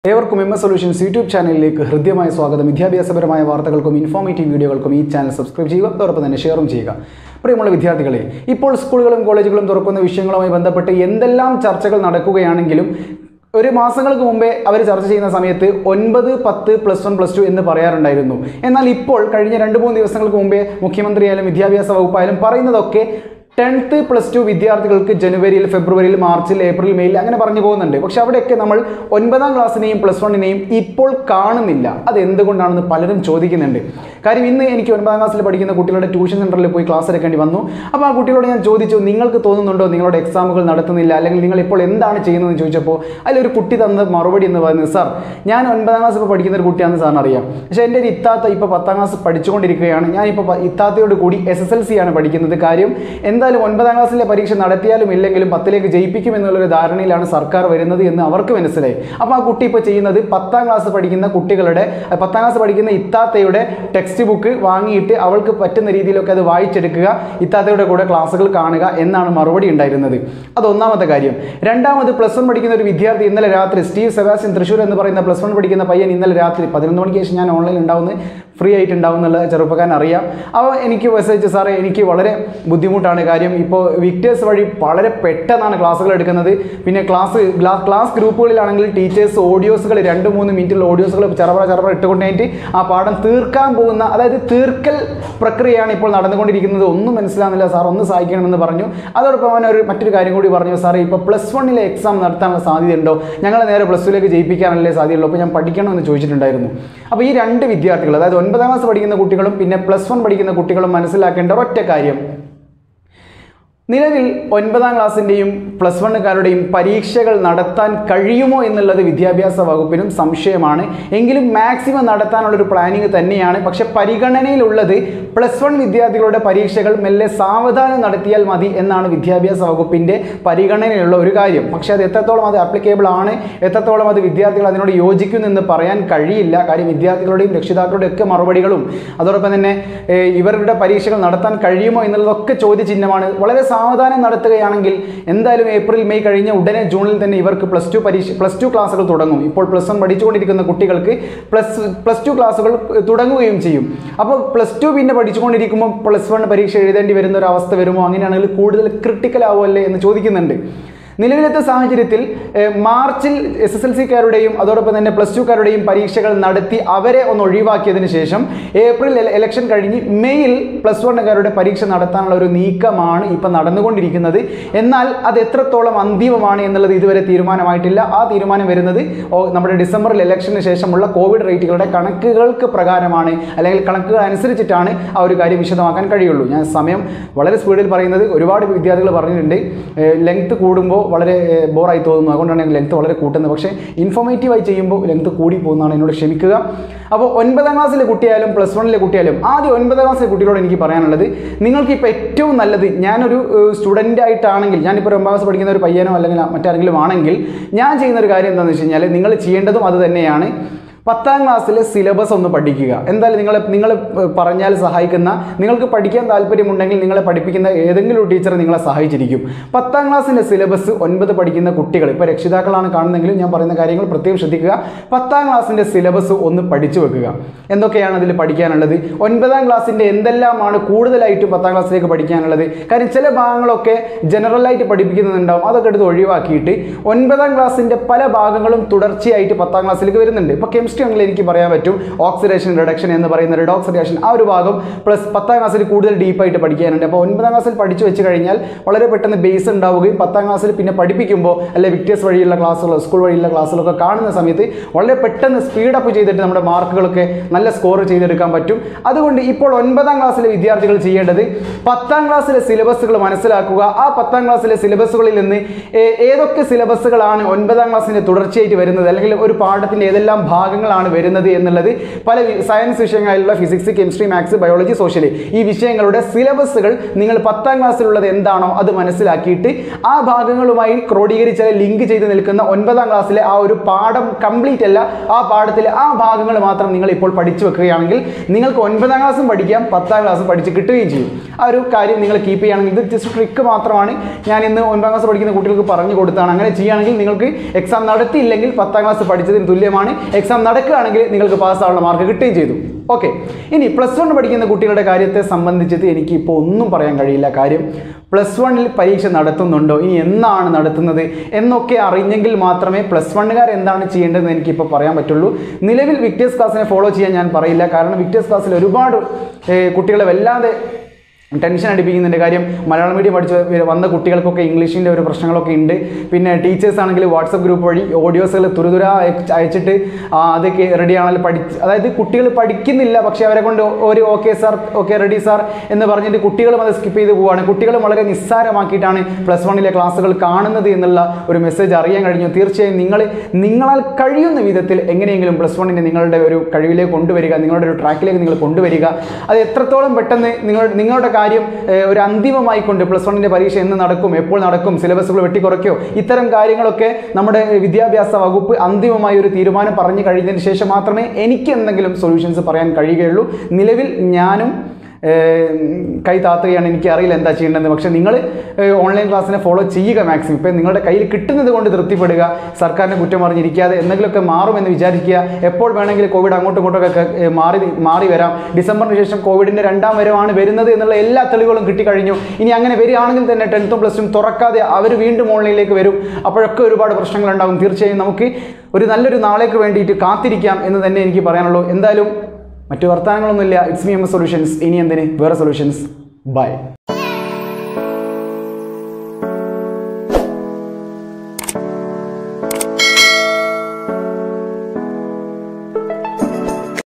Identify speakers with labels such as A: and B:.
A: ഏവർക്കും M S solutions YouTube ചാനലിലേക്ക് ഹൃദ്യമായ സ്വാഗതം വിദ്യാഭ്യാസപരമായ വാർത്തകൾക്കും ഇൻഫോർമേറ്റീവ് വീഡിയോകൾക്കും ഈ ചാനൽ സബ്സ്ക്രൈബ് ചെയ്യുക അതോടൊപ്പം തന്നെ ഷെയറും ചെയ്യുക പ്രിയമുള്ള വിദ്യാർത്ഥികളെ ഇപ്പോൾ സ്കൂളുകളും കോളേജുകളും തുറക്കുന്ന വിഷയങ്ങളുമായി ബന്ധപ്പെട്ട് എന്തെല്ലാം ചർച്ചകൾ നടക്കുകയാണെങ്കിലും ഒരു മാസങ്ങൾക്ക് മുമ്പേ അവർ ചർച്ച ചെയ്യുന്ന സമയത്ത് ഒൻപത് പത്ത് പ്ലസ് വൺ പ്ലസ് ടു എന്ന് പറയാറുണ്ടായിരുന്നു എന്നാൽ ഇപ്പോൾ കഴിഞ്ഞ രണ്ട് മൂന്ന് ദിവസങ്ങൾക്ക് മുമ്പേ മുഖ്യമന്ത്രിയായാലും വിദ്യാഭ്യാസ വകുപ്പായാലും പറയുന്നതൊക്കെ ടെൻത്ത് പ്ലസ് ടു വിദ്യാർത്ഥികൾക്ക് ജനുവരിയിൽ ഫെബ്രുവരിയിൽ മാർച്ചിൽ ഏപ്രിൽ മെയ്യിൽ അങ്ങനെ പറഞ്ഞു പോകുന്നുണ്ട് പക്ഷെ അവിടെയൊക്കെ നമ്മൾ ഒൻപതാം ക്ലാസ്സിനെയും പ്ലസ് വണ്ണിനെയും ഇപ്പോൾ കാണുന്നില്ല അത് എന്തുകൊണ്ടാണെന്ന് പലരും ചോദിക്കുന്നുണ്ട് കാര്യം ഇന്ന് എനിക്ക് ഒൻപതാം ക്ലാസ്സിൽ പഠിക്കുന്ന കുട്ടികളുടെ ട്യൂഷൻ സെൻറ്ററിൽ പോയി ക്ലാസ് എടുക്കേണ്ടി വന്നു അപ്പോൾ ആ കുട്ടികളോട് ഞാൻ ചോദിച്ചു നിങ്ങൾക്ക് തോന്നുന്നുണ്ടോ നിങ്ങളുടെ എക്സാമുകൾ നടത്തുന്നില്ല അല്ലെങ്കിൽ നിങ്ങൾ ഇപ്പോൾ എന്താണ് ചെയ്യുന്നതെന്ന് ചോദിച്ചപ്പോൾ അതിലൊരു കുട്ടി തന്ന മറുപടി എന്ന് പറയുന്നത് സാർ ഞാൻ ഒൻപതാം ക്ലാസ് ഇപ്പോൾ പഠിക്കുന്ന ഒരു കുട്ടിയാണെന്ന് സാറിന് അറിയാം പക്ഷേ എൻ്റെ ഒരു ഇത്താത്ത ഇപ്പോൾ പത്താം ക്ലാസ് പഠിച്ചുകൊണ്ടിരിക്കുകയാണ് ഞാനിപ്പോൾ പ- ഇത്താത്തയോട് കൂടി എസ് എസ് എൽ സി ആണ് പഠിക്കുന്നത് കാര്യം എന്തായാലും ഒൻപതാം ക്ലാസ്സിലെ പരീക്ഷ നടത്തിയാലും ഇല്ലെങ്കിലും പത്തിലേക്ക് ജയിപ്പിക്കും എന്നുള്ളൊരു ധാരണയിലാണ് സർക്കാർ വരുന്നത് എന്ന് അവർക്ക് മനസ്സിലായി അപ്പോൾ ആ കുട്ടി ഇപ്പോൾ ചെയ്യുന്നത് പത്താം ക്ലാസ് പഠിക്കുന്ന കുട്ടികളുടെ അഹ് പത്താം ക്ലാസ് പഠിക്കുന്ന ഇത്താത്തയുടെ ടെക്സ്റ്റ് ബുക്ക് വാങ്ങിയിട്ട് അവൾക്ക് പറ്റുന്ന രീതിയിലൊക്കെ അത് വായിച്ചെടുക്കുക ഇത്താത്തയുടെ കൂടെ ക്ലാസ്സുകൾ കാണുക എന്നാണ് മറുപടി ഉണ്ടായിരുന്നത് അത് ഒന്നാമത്തെ കാര്യം രണ്ടാമത് പ്ലസ് വൺ പഠിക്കുന്ന ഒരു വിദ്യാർത്ഥി ഇന്നലെ രാത്രി സ്റ്റീവ് സെബാസ്റ്റ്യൻ തൃശ്ശൂർ എന്ന് പറയുന്ന പ്ലസ് വൺ പഠിക്കുന്ന പയ്യൻ ഇന്നലെ രാത്രി പതിനൊന്ന് മണിക്ക് ശേഷം ഞാൻ ഓൺലൈനിൽ ഉണ്ടാവുന്നത് ഫ്രീ ആയിട്ട് ഉണ്ടാവും എന്നുള്ള ചെറുപ്പക്കാരൻ അറിയാം അപ്പോൾ എനിക്ക് മെസ്സേജ് സാറേ എനിക്ക് വളരെ ബുദ്ധിമുട്ടാണ് കാര്യം ഇപ്പോൾ വിക്ടേഴ്സ് വഴി വളരെ പെട്ടെന്നാണ് ക്ലാസ്സുകൾ എടുക്കുന്നത് പിന്നെ ക്ലാസ് ക്ലാസ് ഗ്രൂപ്പുകളിലാണെങ്കിൽ ടീച്ചേഴ്സ് ഓഡിയോസുകൾ രണ്ട് മൂന്ന് മിനിറ്റുള്ള ഓഡിയോസുകൾ ചറപറ ചറപറ ഇട്ടുകൊണ്ടായിട്ട് ആ പാഠം തീർക്കാൻ പോകുന്ന അതായത് തീർക്കൽ പ്രക്രിയയാണ് ഇപ്പോൾ നടന്നുകൊണ്ടിരിക്കുന്നത് ഒന്നും മനസ്സിലാകുന്നില്ല സാർ ഒന്ന് സഹായിക്കണമെന്ന് പറഞ്ഞു അതോടൊപ്പം അവൻ ഒരു മറ്റൊരു കാര്യം കൂടി പറഞ്ഞു സാറേ ഇപ്പോൾ പ്ലസ് വണ്ണിലെ എക്സാം നടത്താനുള്ള സാധ്യതയുണ്ടോ ഞങ്ങളെ നേരെ പ്ലസ് ടുവിലേക്ക് ജയിപ്പിക്കാനല്ലേ സാധ്യതയുള്ളൂ അപ്പോൾ ഞാൻ പഠിക്കണമെന്ന് ചോദിച്ചിട്ടുണ്ടായിരുന്നു അപ്പോൾ ഈ രണ്ട് വിദ്യാർത്ഥികൾ അതായത് ഒൻപതാം ക്ലാസ് പഠിക്കുന്ന കുട്ടികളും പിന്നെ പ്ലസ് വൺ പഠിക്കുന്ന കുട്ടികളും മനസ്സിലാക്കേണ്ട ഒരൊറ്റ കാര്യം നിലവിൽ ഒൻപതാം ക്ലാസ്സിൻ്റെയും പ്ലസ് വണ്ണുകാരുടെയും പരീക്ഷകൾ നടത്താൻ കഴിയുമോ എന്നുള്ളത് വിദ്യാഭ്യാസ വകുപ്പിനും സംശയമാണ് എങ്കിലും മാക്സിമം നടത്താനുള്ളൊരു പ്ലാനിങ് തന്നെയാണ് പക്ഷെ പരിഗണനയിലുള്ളത് പ്ലസ് വൺ വിദ്യാർത്ഥികളുടെ പരീക്ഷകൾ മെല്ലെ സാവധാനം നടത്തിയാൽ മതി എന്നാണ് വിദ്യാഭ്യാസ വകുപ്പിൻ്റെ പരിഗണനയിലുള്ള ഒരു കാര്യം പക്ഷേ അത് എത്രത്തോളം അത് ആപ്ലിക്കേബിൾ ആണ് എത്രത്തോളം അത് വിദ്യാർത്ഥികൾ അതിനോട് യോജിക്കുമെന്ന് പറയാൻ കഴിയില്ല കാര്യം വിദ്യാർത്ഥികളുടെയും രക്ഷിതാക്കളുടെയും ഒക്കെ മറുപടികളും അതോടൊപ്പം തന്നെ ഏഹ്, ഇവരുടെ പരീക്ഷകൾ നടത്താൻ കഴിയുമോ എന്നുള്ളതൊക്കെ ചോദ്യചിഹ്നമാണ് വളരെ സാവധാനം നടത്തുകയാണെങ്കിൽ എന്തായാലും ഏപ്രിൽ മെയ് കഴിഞ്ഞ ഉടനെ ജൂണിൽ തന്നെ ഇവർക്ക് പ്ലസ് ടു പരീക്ഷ പ്ലസ് ടു ക്ലാസ്സുകൾ തുടങ്ങും ഇപ്പോൾ പ്ലസ് വൺ പഠിച്ചുകൊണ്ടിരിക്കുന്ന കുട്ടികൾക്ക് പ്ലസ് പ്ലസ് ടു ക്ലാസ്സുകൾ തുടങ്ങുകയും ചെയ്യും അപ്പോൾ പ്ലസ് ടു പിന്നെ പഠിച്ചുകൊണ്ടിരിക്കുമ്പോൾ പ്ലസ് വൺ പരീക്ഷ എഴുതേണ്ടി വരുന്ന ഒരു അവസ്ഥ വരുമോ അങ്ങനെയാണെങ്കിൽ കൂടുതൽ ക്രിട്ടിക്കൽ ആവുമല്ലേ എന്ന് ചോദിക്കുന്നുണ്ട് നിലവിലത്തെ സാഹചര്യത്തിൽ ഏഹ്, മാർച്ചിൽ എസ് എസ് എൽ സിക്കാരുടെയും അതോടൊപ്പം തന്നെ പ്ലസ് ടുക്കാരുടെയും പരീക്ഷകൾ നടത്തി അവരെ ഒന്ന് ഒഴിവാക്കിയതിന് ശേഷം ഏപ്രിൽ എല- ഇലക്ഷൻ കഴിഞ്ഞ് മെയ്യിൽ പ്ലസ് വണ്ണുകാരുടെ പരീക്ഷ നടത്താനുള്ള ഒരു നീക്കമാണ് ഇപ്പം നടന്നുകൊണ്ടിരിക്കുന്നത് എന്നാൽ അത് എത്രത്തോളം അന്തിമമാണ് എന്നുള്ളത് ഇതുവരെ തീരുമാനമായിട്ടില്ല ആ തീരുമാനം വരുന്നത് ഓ- നമ്മുടെ ഡിസംബറിൽ ഇലക്ഷന് ശേഷമുള്ള കോവിഡ് റേറ്റുകളുടെ കണക്കുകൾക്ക് പ്രകാരമാണ് അല്ലെങ്കിൽ കണക്കുകൾ അനുസരിച്ചിട്ടാണ് ആ ഒരു കാര്യം വിശദമാക്കാൻ കഴിയുള്ളൂ ഞാൻ സമയം വളരെ സ്പീഡിൽ പറയുന്നത് ഒരുപാട് വിദ്യാർത്ഥികൾ പറഞ്ഞിട്ടുണ്ട് ലെങ്ത് കൂടുമ്പോൾ വളരെ ബോറായി തോന്നുന്നു അതുകൊണ്ടാണ് ഞാൻ ലെങ്ത് വളരെ കൂട്ടുന്നത് പക്ഷേ ഇൻഫോർമേറ്റീവായി ചെയ്യുമ്പോൾ ലെങ്ത് കൂടി പോകുന്നതാണ് എന്നോട് ക്ഷമിക്കുക അപ്പോൾ ഒൻപതാം ക്ലാസ്സിലെ കുട്ടിയായാലും പ്ലസ് വണ്ണിലെ കുട്ടിയായാലും ആദ്യം ഒൻപതാം ക്ലാസ്സിലെ കുട്ടികളോട് എനിക്ക് പറയാനുള്ളത് നിങ്ങൾക്ക് ഇപ്പോൾ ഏറ്റവും നല്ലത് ഞാനൊരു സ്റ്റുഡൻ്റ് ആയിട്ടാണെങ്കിൽ ഞാനിപ്പോൾ ഒരു ഒമ്പതാം ക്ലാസ് പഠിക്കുന്ന ഒരു പയ്യനോ അല്ലെങ്കിൽ മറ്റാരെങ്കിലും ആണെങ്കിൽ ഞാൻ ചെയ്യുന്ന ഒരു കാര്യം എന്താണെന്ന് വെച്ച് കഴിഞ്ഞാൽ നിങ്ങൾ ചെയ്യേണ്ടതും അത് തന്നെയാണ് പത്താം ക്ലാസ്സിലെ സിലബസ് ഒന്ന് പഠിക്കുക എന്തായാലും നിങ്ങൾ നിങ്ങൾ പറഞ്ഞാൽ സഹായിക്കുന്ന നിങ്ങൾക്ക് പഠിക്കാൻ താല്പര്യമുണ്ടെങ്കിൽ നിങ്ങളെ പഠിപ്പിക്കുന്ന ഏതെങ്കിലും ഒരു ടീച്ചർ നിങ്ങളെ സഹായിച്ചിരിക്കും പത്താം ക്ലാസ്സിൻ്റെ സിലബസ് ഒൻപത് പഠിക്കുന്ന കുട്ടികൾ ഇപ്പോൾ രക്ഷിതാക്കളാണ് കാണുന്നതെങ്കിലും ഞാൻ പറയുന്ന കാര്യങ്ങൾ പ്രത്യേകം ശ്രദ്ധിക്കുക പത്താം ക്ലാസ്സിൻ്റെ സിലബസ് ഒന്ന് പഠിച്ചു വെക്കുക എന്തൊക്കെയാണ് അതിൽ പഠിക്കാനുള്ളത് ഒൻപതാം ക്ലാസ്സിൻ്റെ എന്തെല്ലാമാണ് കൂടുതലായിട്ടും പത്താം ക്ലാസ്സിലേക്ക് പഠിക്കാനുള്ളത് കാര്യം ചില ഭാഗങ്ങളൊക്കെ ജനറലായിട്ട് പഠിപ്പിക്കുന്നുണ്ടാവും അതൊക്കെ എടുത്ത് ഒഴിവാക്കിയിട്ട് ഒൻപതാം ക്ലാസ്സിൻ്റെ പല ഭാഗങ്ങളും തുടർച്ചയായിട്ട് പത്താം ക്ലാസ്സിലേക്ക് വരുന്നുണ്ട് ഇപ്പോൾ കെമിസ്ട്രി ആണെങ്കിൽ എനിക്ക് പറയാൻ പറ്റും ഓക്സിഡേഷൻ റിഡക്ഷൻ എന്ന് പറയുന്ന റിഡോക്സ് റിയാക്ഷൻ ആ ഒരു ഭാഗം പ്ലസ് പത്താം ക്ലാസ്സിൽ കൂടുതൽ ഡീപ്പായിട്ട് പഠിക്കാനുണ്ട് അപ്പോൾ ഒൻപതാം ക്ലാസ്സിൽ പഠിച്ചു വെച്ച് കഴിഞ്ഞാൽ വളരെ പെട്ടെന്ന് ബേസ് ഉണ്ടാവുകയും പത്താം ക്ലാസ്സിൽ പിന്നെ പഠിപ്പിക്കുമ്പോൾ അല്ലെ വിക്ടേഴ്സ് വഴിയുള്ള ക്ലാസ്സുകൾ സ്കൂൾ വഴിയുള്ള ക്ലാസ്സുകളൊക്കെ കാണുന്ന സമയത്ത് വളരെ പെട്ടെന്ന് സ്പീഡപ്പ് ചെയ്തിട്ട് നമ്മുടെ മാർക്കുകളൊക്കെ നല്ല സ്കോർ ചെയ്തെടുക്കാൻ പറ്റും അതുകൊണ്ട് ഇപ്പോൾ ഒൻപതാം ക്ലാസ്സിലെ വിദ്യാർത്ഥികൾ ചെയ്യേണ്ടത് പത്താം ക്ലാസ്സിലെ സിലബസുകൾ മനസ്സിലാക്കുക ആ പത്താം ക്ലാസ്സിലെ സിലബസുകളിൽ നിന്ന് ഏ- ഏതൊക്കെ സിലബസുകളാണ് ഒൻപതാം ക്ലാസ്സിൻ്റെ തുടർച്ചയായിട്ട് വരുന്നത് അല്ലെങ്കിൽ ഒരു പാഠത്തിൻ്റെ ഏതെല്ലാം ഭാഗങ്ങൾ ഭാഗങ്ങളാണ് വരുന്നത് എന്നുള്ളത് പല വി- സയൻസ് വിഷയങ്ങളിലുള്ള physics chemistry maths biology social ഈ വിഷയങ്ങളുടെ സിലബസുകൾ നിങ്ങൾ പത്താം ക്ലാസ്സിലുള്ളത് എന്താണോ അത് മനസ്സിലാക്കിയിട്ട് ആ ഭാഗങ്ങളുമായി ക്രോഡീകരിച്ച ലിങ്ക് ചെയ്ത് നിൽക്കുന്ന ഒൻപതാം ക്ലാസ്സിലെ ആ ഒരു പാഠം കംപ്ലീറ്റ് അല്ല ആ പാഠത്തിലെ ആ ഭാഗങ്ങൾ മാത്രം നിങ്ങൾ ഇപ്പോൾ പഠിച്ചു വെക്കുകയാണെങ്കിൽ നിങ്ങൾക്ക് ഒൻപതാം ക്ലാസ്സും പഠിക്കാം പത്താം ക്ലാസ്സും പഠിച്ച് കിട്ടുകയും ചെയ്യും ആ ഒരു കാര്യം നിങ്ങൾ കീപ്പ് ചെയ്യുകയാണെങ്കിൽ ഇത് ജസ്റ്റ് ട്രിക്ക് മാത്രമാണ് ഞാൻ ഇന്ന് ഒൻപതാം ക്ലാസ് പഠിക്കുന്ന കുട്ടികൾക്ക് പറഞ്ഞു കൊടുത്താണ് അങ്ങനെ ചെയ്യുകയാണെങ്കിൽ നിങ്ങൾക്ക് എക്സാം നടത്തിയില്ലെങ്കിൽ പത്താം ക്ലാസ് പഠിച്ചതിന് തുല്യമാണ് എക്സാം നടക്കുകയാണെങ്കിൽ നിങ്ങൾക്ക് പാസ്സാവാനുള്ള മാർക്ക് കിട്ടുകയും ചെയ്തു ഓക്കെ ഇനി പ്ലസ് വൺ പഠിക്കുന്ന കുട്ടികളുടെ കാര്യത്തെ സംബന്ധിച്ചിട്ട് എനിക്ക് ഇപ്പോൾ ഒന്നും പറയാൻ കഴിയില്ല കാര്യം പ്ലസ് വണ്ണിൽ പരീക്ഷ നടത്തുന്നുണ്ടോ ഇനി എന്നാണ് നടത്തുന്നത് എന്നൊക്കെ അറിഞ്ഞെങ്കിൽ മാത്രമേ പ്ലസ് വണ്ണുകാർ എന്താണ് ചെയ്യേണ്ടതെന്ന് എനിക്കിപ്പോൾ പറയാൻ പറ്റുള്ളൂ നിലവിൽ വിക്ടേഴ്സ് ക്ലാസ്സിനെ ഫോളോ ചെയ്യാൻ ഞാൻ പറയില്ല കാരണം വിക്ടേഴ്സ് ക്ലാസ്സിൽ ഒരുപാട് ഏഹ്, കുട്ടികളെ വല്ലാതെ ടെൻഷൻ അടിപ്പിക്കുന്നുണ്ട് കാര്യം മലയാളം മീഡിയം പഠിച്ച് വ- വന്ന കുട്ടികൾക്കൊക്കെ ഇംഗ്ലീഷിൻ്റെ ഒരു പ്രശ്നങ്ങളൊക്കെ ഉണ്ട് പിന്നെ ടീച്ചേഴ്സ് ആണെങ്കിൽ വാട്സപ്പ് ഗ്രൂപ്പ് വഴി ഓഡിയോസുകൾ തുരുതുര അയച്ച് അയച്ചിട്ട് ആ, അതൊക്കെ റെഡി ആണല്ലോ പഠിച്ച് അതായത് കുട്ടികൾ പഠിക്കുന്നില്ല പക്ഷേ അവരെ കൊണ്ട് ഒരു okay sir okay ready sir എന്ന് പറഞ്ഞിട്ട് കുട്ടികളും അത് സ്കിപ്പ് ചെയ്ത് പോവുകയാണ് കുട്ടികളും വളരെ നിസ്സാരമാക്കിയിട്ടാണ് പ്ലസ് വണ്ണിലെ ക്ലാസ്സുകൾ കാണുന്നത് എന്നുള്ള ഒരു മെസ്സേജ് അറിയാൻ കഴിഞ്ഞു തീർച്ചയായും നിങ്ങൾ നിങ്ങളാൽ കഴിയുന്ന വിധത്തിൽ എങ്ങനെയെങ്കിലും പ്ലസ് വണ്ണിനെ നിങ്ങളുടെ ഒരു കഴിവിലേക്ക് കൊണ്ടുവരിക നിങ്ങളുടെ ഒരു ട്രാക്കിലേക്ക് നിങ്ങൾ കൊണ്ടുവരിക അത് എത്രത്തോളം പെട്ടെന്ന് നിങ്ങൾ നിങ്ങളുടെ കാര്യം ഏഹ്, ഒരു അന്തിമമായി കൊണ്ട് പ്ലസ് വണ്ണിൻ്റെ പരീക്ഷ എന്ന് നടക്കും എപ്പോൾ നടക്കും സിലബസുകൾ വെട്ടിക്കുറയ്ക്കോ ഇത്തരം കാര്യങ്ങളൊക്കെ നമ്മുടെ വിദ്യാഭ്യാസ വകുപ്പ് അന്തിമമായി ഒരു തീരുമാനം പറഞ്ഞു കഴിഞ്ഞതിന് ശേഷം മാത്രമേ എനിക്ക് എന്തെങ്കിലും സൊല്യൂഷൻസ് പറയാൻ കഴിയുകയുള്ളൂ നിലവിൽ ഞാനും ഏഹ്, കൈ താത്തുകയാണ് എനിക്ക് അറിയില്ല എന്താ ചെയ്യേണ്ടത് പക്ഷേ നിങ്ങൾ ഓൺലൈൻ ക്ലാസ്സിനെ ഫോളോ ചെയ്യുക മാക്സിമം ഇപ്പം നിങ്ങളുടെ കയ്യിൽ കിട്ടുന്നത് കൊണ്ട് തൃപ്തിപ്പെടുക സർക്കാരിനെ കുറ്റം പറഞ്ഞിരിക്കാതെ എന്തെങ്കിലുമൊക്കെ മാറുമെന്ന് വിചാരിക്കുക എപ്പോൾ വേണമെങ്കിലും കോവിഡ് അങ്ങോട്ടും ഇങ്ങോട്ടൊക്കെ ക- ഏഹ് മാറി മാറി വരാം ഡിസംബറിന് ശേഷം കോവിഡിൻ്റെ രണ്ടാം വരവാണ് വരുന്നത് എന്നുള്ള എല്ലാ തെളിവുകളും കിട്ടിക്കഴിഞ്ഞു ഇനി അങ്ങനെ വരികയാണെങ്കിൽ തന്നെ ടെൻത്തും പ്ലസ് ടു തുറക്കാതെ അവർ വീണ്ടും ഓൺലൈനിലേക്ക് വരും അപ്പോഴൊക്കെ ഒരുപാട് പ്രശ്നങ്ങളുണ്ടാകും തീർച്ചയായും നമുക്ക് ഒരു നല്ലൊരു നാളേക്ക് വേണ്ടിയിട്ട് കാത്തിരിക്കാം എന്ന് തന്നെ എനിക്ക് പറയാനുള്ളൂ എന്തായാലും മറ്റു വർത്തമാനങ്ങളൊന്നുമില്ല ഇറ്റ്സ് മി എം സൊല്യൂഷൻസ് ഇനി എന്തിന് വേറെ സൊല്യൂഷൻസ് ബൈ